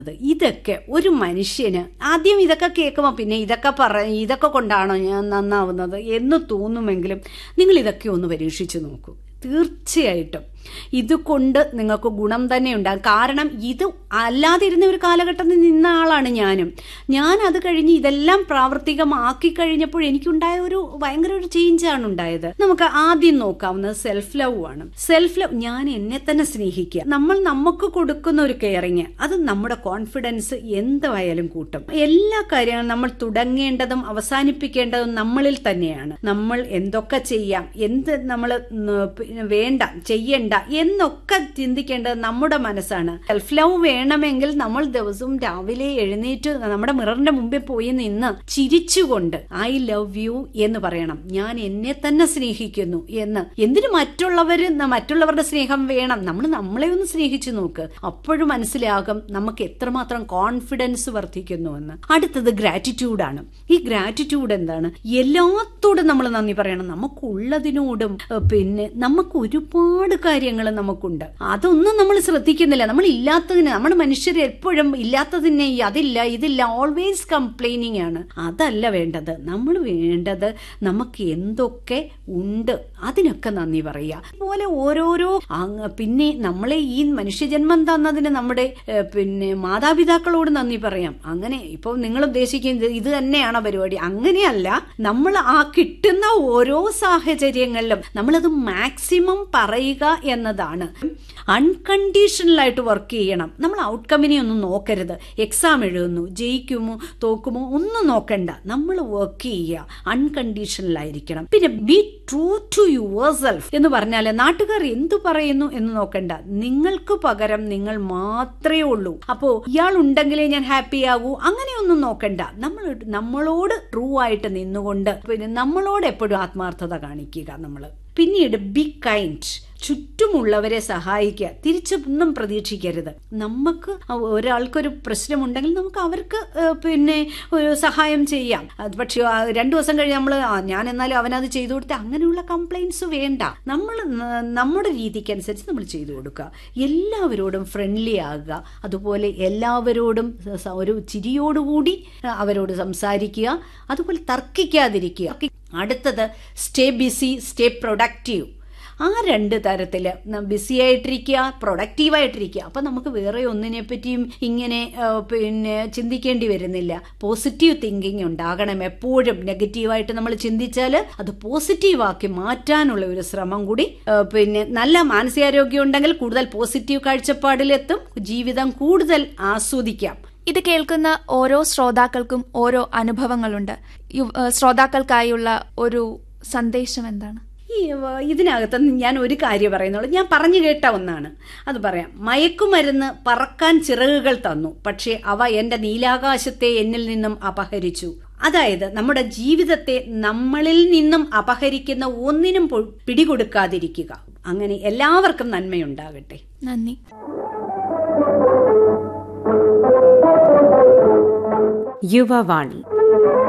അത് ഇതൊക്കെ ഒരു മനുഷ്യന് ആദ്യം ഇതൊക്കെ കേൾക്കുമ്പോൾ പിന്നെ ഇതൊക്കെ പറ ഇതൊക്കെ കൊണ്ടാണോ ഞാൻ നന്നാവുന്നത് എന്ന് തോന്നുമെങ്കിലും നിങ്ങൾ ഇതൊക്കെ ഒന്ന് പരീക്ഷിച്ചു നോക്കൂ തീർച്ചയായിട്ടും ഇതുകൊണ്ട് നിങ്ങൾക്ക് ഗുണം തന്നെ ഉണ്ടാകും കാരണം ഇത് അല്ലാതിരുന്ന ഒരു കാലഘട്ടത്തിൽ നിന്ന ആളാണ് ഞാനും ഞാൻ അത് കഴിഞ്ഞ് ഇതെല്ലാം പ്രാവർത്തികമാക്കി കഴിഞ്ഞപ്പോൾ എനിക്കുണ്ടായ ഒരു ഭയങ്കര ഒരു ചേഞ്ചാണ് ഉണ്ടായത് നമുക്ക് ആദ്യം നോക്കാവുന്നത് സെൽഫ് ലവ് ആണ് സെൽഫ് ലവ് ഞാൻ എന്നെ തന്നെ സ്നേഹിക്കുക നമ്മൾ നമുക്ക് കൊടുക്കുന്ന ഒരു കെയറിങ് അത് നമ്മുടെ കോൺഫിഡൻസ് എന്തായാലും കൂട്ടും എല്ലാ കാര്യങ്ങളും നമ്മൾ തുടങ്ങേണ്ടതും അവസാനിപ്പിക്കേണ്ടതും നമ്മളിൽ തന്നെയാണ് നമ്മൾ എന്തൊക്കെ ചെയ്യാം എന്ത് നമ്മൾ വേണ്ട ചെയ്യണ്ട എന്നൊക്കെ ചിന്തിക്കേണ്ടത് നമ്മുടെ മനസ്സാണ് സെൽഫ് ലവ് വേണമെങ്കിൽ നമ്മൾ ദിവസവും രാവിലെ എഴുന്നേറ്റ് നമ്മുടെ മിററിന്റെ മുമ്പിൽ പോയി നിന്ന് ചിരിച്ചുകൊണ്ട് ഐ ലവ് യു എന്ന് പറയണം ഞാൻ എന്നെ തന്നെ സ്നേഹിക്കുന്നു എന്ന് എന്തിനു മറ്റുള്ളവര് മറ്റുള്ളവരുടെ സ്നേഹം വേണം നമ്മൾ നമ്മളെ ഒന്ന് സ്നേഹിച്ചു നോക്ക് അപ്പോഴും മനസ്സിലാകും നമുക്ക് എത്രമാത്രം കോൺഫിഡൻസ് വർദ്ധിക്കുന്നു എന്ന് അടുത്തത് ഗ്രാറ്റിറ്റ്യൂഡാണ് ഈ ഗ്രാറ്റിറ്റ്യൂഡ് എന്താണ് എല്ലാത്തോടും നമ്മൾ നന്ദി പറയണം നമുക്കുള്ളതിനോടും പിന്നെ നമുക്ക് ഒരുപാട് കാര്യങ്ങൾ നമുക്കുണ്ട് അതൊന്നും നമ്മൾ ശ്രദ്ധിക്കുന്നില്ല നമ്മൾ ഇല്ലാത്തതിന് നമ്മുടെ മനുഷ്യർ എപ്പോഴും ഇല്ലാത്തതിനെ അതില്ല ഇതില്ല ഓൾവേസ് കംപ്ലൈനിങ് ആണ് അതല്ല വേണ്ടത് നമ്മൾ വേണ്ടത് നമുക്ക് എന്തൊക്കെ ഉണ്ട് അതിനൊക്കെ നന്ദി പറയുക അതുപോലെ ഓരോരോ പിന്നെ നമ്മളെ ഈ മനുഷ്യജന്മം തന്നതിന് നമ്മുടെ പിന്നെ മാതാപിതാക്കളോട് നന്ദി പറയാം അങ്ങനെ ഇപ്പോൾ നിങ്ങൾ ഉദ്ദേശിക്കുന്നത് ഇത് തന്നെയാണോ പരിപാടി അങ്ങനെയല്ല നമ്മൾ ആ കിട്ടുന്ന ഓരോ സാഹചര്യങ്ങളിലും നമ്മളത് മാക്സിമം പറയുക എന്നതാണ് അൺകണ്ടീഷണലായിട്ട് വർക്ക് ചെയ്യണം നമ്മൾ ഔട്ട്കമ്മിനെ ഒന്നും നോക്കരുത് എക്സാം എഴുതുന്നു ജയിക്കുമോ തോക്കുമോ ഒന്നും നോക്കണ്ട നമ്മൾ വർക്ക് ചെയ്യുക അൺകണ്ടീഷണലായിരിക്കണം പിന്നെ be true to yourself എന്ന് പറഞ്ഞാൽ നാട്ടുകാർ എന്തു പറയുന്നു എന്ന് നോക്കണ്ട നിങ്ങൾക്ക് പകരം നിങ്ങൾ മാത്രമേ ഉള്ളൂ അപ്പോ ഇയാൾ ഉണ്ടെങ്കിലേ ഞാൻ ഹാപ്പി ആകൂ അങ്ങനെയൊന്നും നോക്കണ്ട നമ്മൾ നമ്മളോട് ട്രൂ ആയിട്ട് നിന്നുകൊണ്ട് പിന്നെ നമ്മളോട് എപ്പോഴും ആത്മാർത്ഥത കാണിക്കുക നമ്മൾ പിന്നീട് ബി കൈൻഡ് ചുറ്റുമുള്ളവരെ സഹായിക്കുക തിരിച്ചൊന്നും പ്രതീക്ഷിക്കരുത് നമുക്ക് ഒരാൾക്കൊരു പ്രശ്നമുണ്ടെങ്കിൽ നമുക്ക് അവർക്ക് പിന്നെ ഒരു സഹായം ചെയ്യാം പക്ഷേ രണ്ടു ദിവസം കഴിഞ്ഞ് നമ്മൾ ഞാൻ എന്നാലും അവനത് ചെയ്തു കൊടുത്ത് അങ്ങനെയുള്ള കംപ്ലൈൻസ് വേണ്ട നമ്മൾ നമ്മുടെ രീതിക്കനുസരിച്ച് നമ്മൾ ചെയ്തു കൊടുക്കുക എല്ലാവരോടും ഫ്രണ്ട്ലി ആകുക അതുപോലെ എല്ലാവരോടും ഒരു ചിരിയോടുകൂടി അവരോട് സംസാരിക്കുക അതുപോലെ തർക്കിക്കാതിരിക്കുക അടുത്തത് സ്റ്റേ ബിസി സ്റ്റേ പ്രൊഡക്റ്റീവ് ആ രണ്ട് തരത്തിൽ ബിസി ആയിട്ടിരിക്കുക പ്രൊഡക്റ്റീവായിട്ടിരിക്കുക അപ്പം നമുക്ക് വേറെ ഒന്നിനെ പറ്റിയും ഇങ്ങനെ പിന്നെ ചിന്തിക്കേണ്ടി വരുന്നില്ല പോസിറ്റീവ് തിങ്കിങ് ഉണ്ടാകണം എപ്പോഴും നെഗറ്റീവായിട്ട് നമ്മൾ ചിന്തിച്ചാൽ അത് പോസിറ്റീവാക്കി മാറ്റാനുള്ള ഒരു ശ്രമം കൂടി പിന്നെ നല്ല മാനസികാരോഗ്യം ഉണ്ടെങ്കിൽ കൂടുതൽ പോസിറ്റീവ് കാഴ്ചപ്പാടിലെത്തും ജീവിതം കൂടുതൽ ആസ്വദിക്കാം ഇത് കേൾക്കുന്ന ഓരോ ശ്രോതാക്കൾക്കും ഓരോ അനുഭവങ്ങളുണ്ട് ശ്രോതാക്കൾക്കായുള്ള ഒരു സന്ദേശം എന്താണ് ഈ ഇതിനകത്ത് ഞാൻ ഒരു കാര്യം പറയുന്നുള്ളൂ ഞാൻ പറഞ്ഞു കേട്ട ഒന്നാണ് അത് പറയാം മയക്കുമരുന്ന് പറക്കാൻ ചിറകുകൾ തന്നു പക്ഷേ അവ എൻ്റെ നീലാകാശത്തെ എന്നിൽ നിന്നും അപഹരിച്ചു അതായത് നമ്മുടെ ജീവിതത്തെ നമ്മളിൽ നിന്നും അപഹരിക്കുന്ന ഒന്നിനും പിടികൊടുക്കാതിരിക്കുക അങ്ങനെ എല്ലാവർക്കും നന്മയുണ്ടാകട്ടെ നന്ദി യുവവാണി